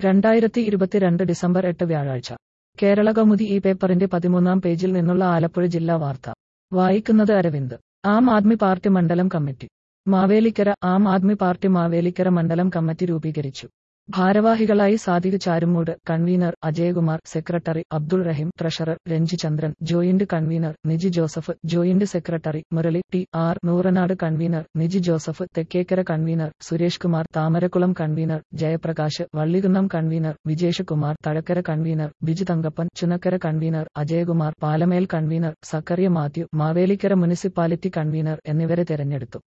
രണ്ടായിരത്തി ഇരുപത്തിരണ്ട് ഡിസംബർ എട്ട് വ്യാഴാഴ്ച കേരള കൗമുദി ഈ പേപ്പറിന്റെ പതിമൂന്നാം പേജിൽ നിന്നുള്ള ആലപ്പുഴ ജില്ലാ വാർത്ത വായിക്കുന്നത് അരവിന്ദ് ആം ആദ്മി പാർട്ടി മണ്ഡലം കമ്മിറ്റി മാവേലിക്കര ആം ആദ്മി പാർട്ടി മാവേലിക്കര മണ്ഡലം കമ്മിറ്റി രൂപീകരിച്ചു ഭാരവാഹികളായി Sadiq Charummood convener Ajayakumar secretary Abdul Rahim treasurer Ranji Chandran joint convener Niji Joseph joint secretary Murali T R Nooranad convener Niji Joseph Thekkekara convener Suresh Kumar Thamarakulam convener Jayaprakash Vallikunnam convener Vijesh Kumar Thazhakkara convener Biju Thankappan Chunakkara convener Ajayakumar Palamel convener Zachariah Mathew Mavelikkara municipality convener എന്നിവരെ തെരഞ്ഞെടുത്തു